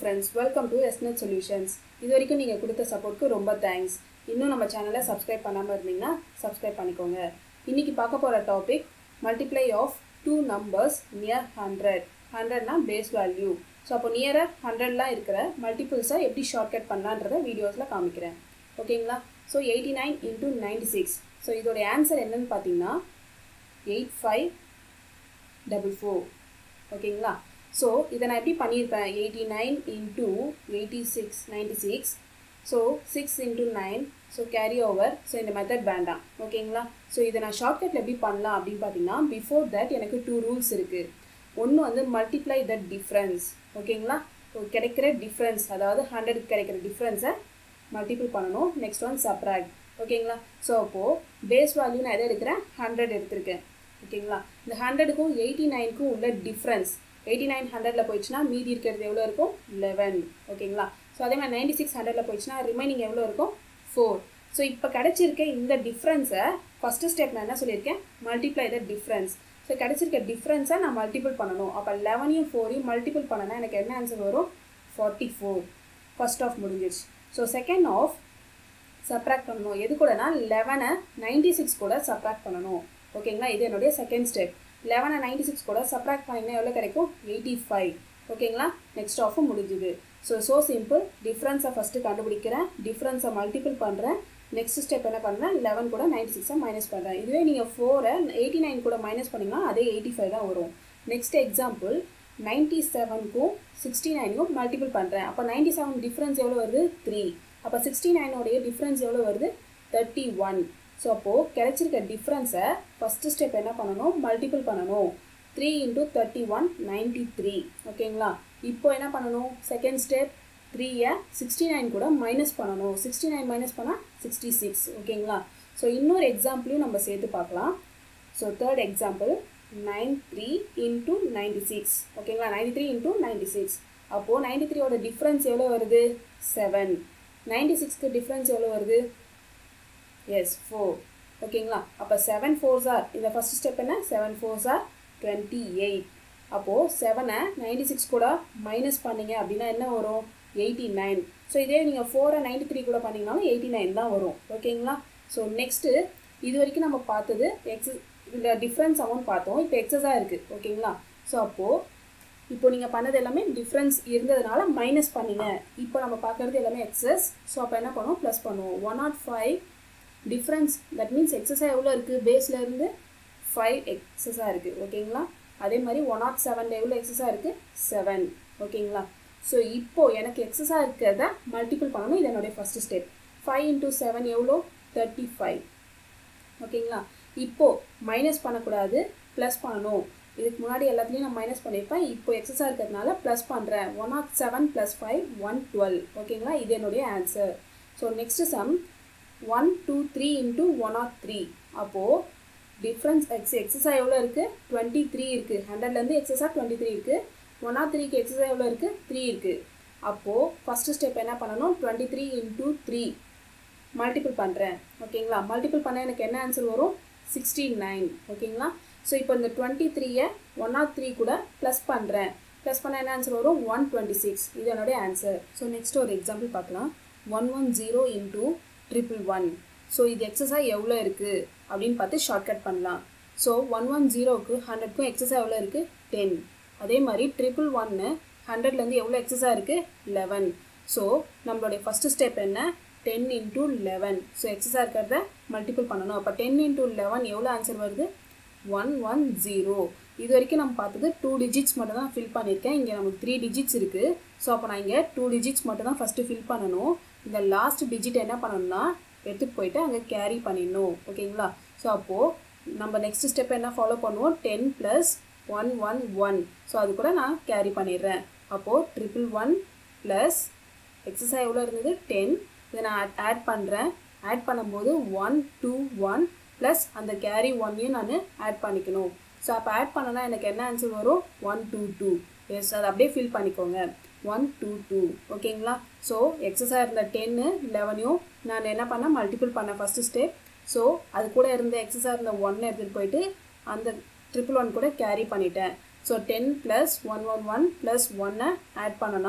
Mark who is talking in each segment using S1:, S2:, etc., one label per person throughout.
S1: friends welcome to S net solutions இது வரைக்கும் நீங்கள் கொடுத்த சப்போர்ட்க்கு ரொம்ப தேங்க்ஸ் இன்னும் நம்ம சேனலை சப்ஸ்கிரைப் பண்ணாமல் இருந்தீங்கன்னா சப்ஸ்கிரைப் பண்ணிக்கோங்க இன்றைக்கி பார்க்க போகிற topic multiply of two numbers near hundred ஹண்ட்ரட்னா பேஸ் வேல்யூ ஸோ அப்போ நியராக ஹண்ட்ரட்லாம் இருக்கிற மல்டிபிள்ஸை எப்படி ஷார்ட்கட் பண்ணலான்றத வீடியோஸில் காமிக்கிறேன் ஓகேங்களா so eighty nine into ninety six so இதோடைய ஆன்சர் என்னன்னு பார்த்தீங்கன்னா எயிட் ஃபைவ் டபுள் ஃபோர் ஓகேங்களா ஸோ இதை நான் எப்படி பண்ணியிருப்பேன் eighty nine into eighty six ninety six so six into nine so carry over so இந்த மெத்தட் வேண்டாம் ஓகேங்களா ஸோ இதை நான் ஷார்ட்கட்டில் எப்படி பண்ணலாம் அப்படின்னு பார்த்தீங்கன்னா பிஃபோர் தட் எனக்கு டூ ரூல்ஸ் இருக்குது ஒன்று வந்து மல்டிப்ளை த டிஃப்ரென்ஸ் ஓகேங்களா ஸோ கிடைக்கிற டிஃப்ரென்ஸ் அதாவது ஹண்ட்ரடுக்கு கிடைக்கிற டிஃப்ரென்ஸை மல்டிபிள் பண்ணணும் நெக்ஸ்ட் ஒன் சப்ராக்ட் ஓகேங்களா ஸோ அப்போது பேஸ் வேல்யூ நான் எதை எடுக்கிறேன் ஹண்ட்ரட் எடுத்திருக்கேன் ஓகேங்களா இந்த ஹண்ட்ரடுக்கும் எயிட்டி நைனுக்கும் உள்ள டிஃப்ரென்ஸ் எயிட்டி நைன் ஹண்ட்ரடில் போயிடுச்சுன்னா மீதி இருக்கிறது எவ்வளோ இருக்கும் லெவன் ஓகேங்களா ஸோ அதே மாதிரி நைன்டி சிக்ஸ் ஹண்ட்ரடில் போயிடுச்சுன்னா ரிமைனிங் எவ்வளோ இருக்கும் ஃபோர் ஸோ இப்போ கிடச்சிருக்க இந்த டிஃப்ரென்ஸை ஃபஸ்ட்டு ஸ்டெப் நான் என்ன சொல்லியிருக்கேன் மல்டிப்ளை த டிஃப்ரென்ஸ் ஸோ கிடச்சிருக்க டிஃப்ரென்ஸை நான் மல்டிபிள் பண்ணணும் அப்போ லெவனையும் ஃபோரையும் மல்டிபிள் பண்ணனா எனக்கு என்ன ஆன்சர் வரும் ஃபார்ட்டி ஃபோர் ஃபஸ்ட் ஆஃப் முடிஞ்சிச்சு ஸோ செகண்ட் ஆஃப் சப்ராக்ட் பண்ணணும் எது கூடனா லெவனை நைன்டி சிக்ஸ் கூட சப்ராக்ட் பண்ணணும் ஓகேங்களா இது என்னுடைய செகண்ட் ஸ்டெப் லெவனை நைன்டி சிக்ஸ் கூட சப்ராக்ட் பண்ணிங்கன்னா எவ்வளோ கிடைக்கும் எயிட்டி ஃபைவ் ஓகேங்களா நெக்ஸ்ட் ஆஃபும் முடிஞ்சுது ஸோ ஸோ சிம்பிள் டிஃப்ரென்ஸை ஃபஸ்ட்டு கண்டுபிடிக்கிறேன் டிஃப்ரென்ஸை மல்டிபிள் பண்ணுறேன் நெக்ஸ்ட் ஸ்டெப் என்ன பண்ணுறேன் லெவன் கூட நைன்டி சிக்ஸை மைனஸ் பண்ணுறேன் இதுவே நீங்கள் ஃபோரை எயிட்டி நைன் கூட மைனஸ் பண்ணிங்கன்னா அதே எயிட்டி ஃபைவ் தான் வரும் நெக்ஸ்ட் எக்ஸாம்பிள் நைன்ட்டி செவனுக்கும் சிக்ஸ்டி நைனுக்கும் மல்டிபிள் பண்ணுறேன் அப்போ நைன்ட்டி செவன் டிஃப்ரென்ஸ் எவ்வளோ வருது த்ரீ அப்போ சிக்ஸ்டி நைனோடைய டிஃப்ரென்ஸ் எவ்வளோ வருது தேர்ட்டி ஒன் ஸோ அப்போது கிடைச்சிருக்க டிஃப்ரென்ஸை ஃபஸ்ட்டு ஸ்டெப் என்ன பண்ணணும் மல்டிபிள் பண்ணணும் three into thirty one ninety three ஓகேங்களா இப்போ என்ன பண்ணணும் செகண்ட் ஸ்டெப் த்ரீயை சிக்ஸ்டி நைன் கூட மைனஸ் பண்ணணும் சிக்ஸ்டி நைன் மைனஸ் பண்ணால் சிக்ஸ்டி சிக்ஸ் ஓகேங்களா ஸோ இன்னொரு எக்ஸாம்பிளையும் நம்ம சேர்த்து பார்க்கலாம் so third example nine three into ninety six ஓகேங்களா ninety three into ninety six அப்போது நைன்டி த்ரீயோட டிஃப்ரென்ஸ் எவ்வளோ வருது செவன் நைன்டி சிக்ஸ்க்கு டிஃப்ரென்ஸ் எவ்வளோ வருது எஸ் ஃபோர் ஓகேங்களா அப்போ செவன் ஃபோர்ஸ் ஆர் இந்த ஃபஸ்ட் ஸ்டெப் என்ன seven fours are twenty eight அப்போது செவனை நைன்டி சிக்ஸ் கூட மைனஸ் பண்ணிங்க அப்படின்னா என்ன வரும் எயிட்டி நைன் ஸோ இதே நீங்கள் ஃபோரை நைன்டி த்ரீ கூட பண்ணிங்கனாலும் எயிட்டி நைன் தான் வரும் ஓகேங்களா ஸோ நெக்ஸ்ட்டு இது வரைக்கும் நம்ம பார்த்தது எக்ஸ இந்த டிஃப்ரென்ஸ் அமௌண்ட் பார்த்தோம் இப்போ எக்ஸஸாக இருக்குது ஓகேங்களா ஸோ அப்போது இப்போ நீங்கள் பண்ணது எல்லாமே டிஃப்ரென்ஸ் இருந்ததுனால மைனஸ் பண்ணிங்க இப்போ நம்ம பார்க்குறது எல்லாமே எக்ஸஸ் ஸோ அப்போ என்ன பண்ணுவோம் ப்ளஸ் பண்ணுவோம் one naught five difference that means எக்ஸஸாக எவ்வளோ இருக்குது பேஸ்லேருந்து ஃபைவ் எக்ஸஸாக இருக்குது ஓகேங்களா அதே மாதிரி ஒன் நாட் செவனில் எவ்வளோ எக்ஸஸாக இருக்குது செவன் ஓகேங்களா ஸோ இப்போது எனக்கு எக்ஸஸாக இருக்கிறத மல்டிபிள் பண்ணணும் இது என்னுடைய first step five into seven எவ்வளோ தேர்ட்டி ஃபைவ் ஓகேங்களா இப்போது மைனஸ் பண்ணக்கூடாது ப்ளஸ் பண்ணணும் இதுக்கு முன்னாடி எல்லாத்துலேயும் நான் மைனஸ் பண்ணியிருப்பேன் இப்போ எக்ஸஸாக இருக்கிறதுனால ப்ளஸ் பண்ணுறேன் one naught seven plus five one twelve ஓகேங்களா இது என்னுடைய answer so next sum one two three into one naught three அப்போது டிஃப்ரென்ஸ் எக்ஸ் எக்ஸஸாக எவ்வளோ இருக்குது டுவெண்ட்டி த்ரீ இருக்குது ஹண்ட்ரட்லேருந்து எக்ஸஸாக டுவெண்ட்டி த்ரீ இருக்குது ஒன் நாட் த்ரீக்கு எக்ஸஸாக எவ்வளோ இருக்குது த்ரீ இருக்குது அப்போது ஃபஸ்ட்டு ஸ்டெப் என்ன பண்ணணும் twenty three into three multiple பண்ணுறேன் ஓகேங்களா மல்டிபிள் பண்ண எனக்கு என்ன ஆன்சர் வரும் சிக்ஸ்டி நைன் ஓகேங்களா ஸோ இப்போ இந்த டுவெண்ட்டி த்ரீயை ஒன் நாட் த்ரீ கூட ப்ளஸ் பண்ணுறேன் ப்ளஸ் பண்ண என்ன ஆன்சர் வரும் ஒன் டுவெண்ட்டி சிக்ஸ் இது என்னுடைய ஆன்சர் ஸோ நெக்ஸ்ட் ஒரு எக்ஸாம்பிள் பார்க்கலாம் one one zero into triple one so இது எக்ஸஸாக எவ்வளோ இருக்குது அப்படின்னு பார்த்து ஷார்ட்கட் பண்ணலாம் ஸோ ஒன் ஒன் ஜீரோவுக்கு ஹண்ட்ரட்க்கும் எக்ஸஸாக எவ்வளோ இருக்குது டென் அதே மாதிரி ட்ரிபிள் ஒன்று ஹண்ட்ரட்லேருந்து எவ்வளோ எக்ஸஸாக இருக்குது லெவன் ஸோ நம்மளுடைய ஃபஸ்ட்டு ஸ்டெப் என்ன டென் இன்ட்டு லெவன் ஸோ எக்ஸஸாக இருக்கிறத மல்டிபிள் பண்ணணும் அப்போ டென் இன்ட்டு லெவன் எவ்வளோ ஆன்சர் வருது ஒன் ஒன் ஜீரோ இது வரைக்கும் நம்ம பார்த்தது டூ டிஜிட்ஸ் மட்டும் தான் ஃபில் பண்ணியிருக்கேன் இங்கே நமக்கு த்ரீ டிஜிட்ஸ் இருக்குது ஸோ அப்போ நான் இங்கே டூ டிஜிட்ஸ் மட்டும் தான் ஃபஸ்ட்டு ஃபில் பண்ணணும் இந்த லாஸ்ட் டிஜிட் என்ன பண்ணணும்னா எடுத்துகிட்டு போயிட்டு அங்கே கேரி பண்ணிடணும் ஓகேங்களா ஸோ அப்போது நம்ம நெக்ஸ்ட் ஸ்டெப் என்ன ஃபாலோ பண்ணுவோம் ten plus one one one so அது கூட நான் கேரி பண்ணிடுறேன் அப்போது ட்ரிபிள் ஒன் ப்ளஸ் எக்ஸஸாக எவ்வளோ இருந்தது டென் இதை நான் ஆட் பண்ணுறேன் ஆட் பண்ணும்போது ஒன் டூ ஒன் ப்ளஸ் அந்த கேரி ஒன்னையும் நான் ஆட் பண்ணிக்கணும் ஸோ அப்போ ஆட் பண்ணனா எனக்கு என்ன ஆன்சர் வரும் ஒன் டூ டூ எஸ் அதை அப்படியே ஃபில் பண்ணிக்கோங்க ஒன் டூ டூ ஓகேங்களா ஸோ எக்ஸஸாக இருந்த டென்னு லெவனையும் நான் என்ன பண்ணேன் மல்டிபிள் பண்ணேன் ஃபஸ்ட்டு ஸ்டெப் ஸோ அது கூட இருந்த எக்ஸஸாக இருந்த ஒன்னை எடுத்துகிட்டு போயிட்டு அந்த ட்ரிபிள் ஒன் கூட கேரி பண்ணிட்டேன் so ten plus one one one plus ஒன்னை ஆட் பண்ணனா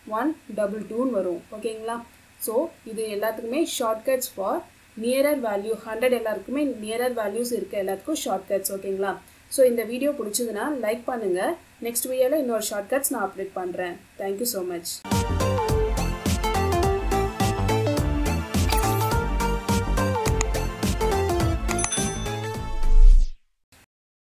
S1: ஒன் டபுள் டூன்னு வரும் ஓகேங்களா ஸோ இது எல்லாத்துக்குமே shortcuts for nearer value hundred எல்லாருக்குமே நியரர் வேல்யூஸ் இருக்க எல்லாத்துக்கும் ஷார்ட்கட்ஸ் ஓகேங்களா ஸோ இந்த வீடியோ பிடிச்சதுன்னா லைக் பண்ணுங்கள் நெக்ஸ்ட் வீடியோவில் இன்னொரு ஷார்ட்கட்ஸ் நான் அப்டேட் பண்ணுறேன் தேங்க்யூ ஸோ மச்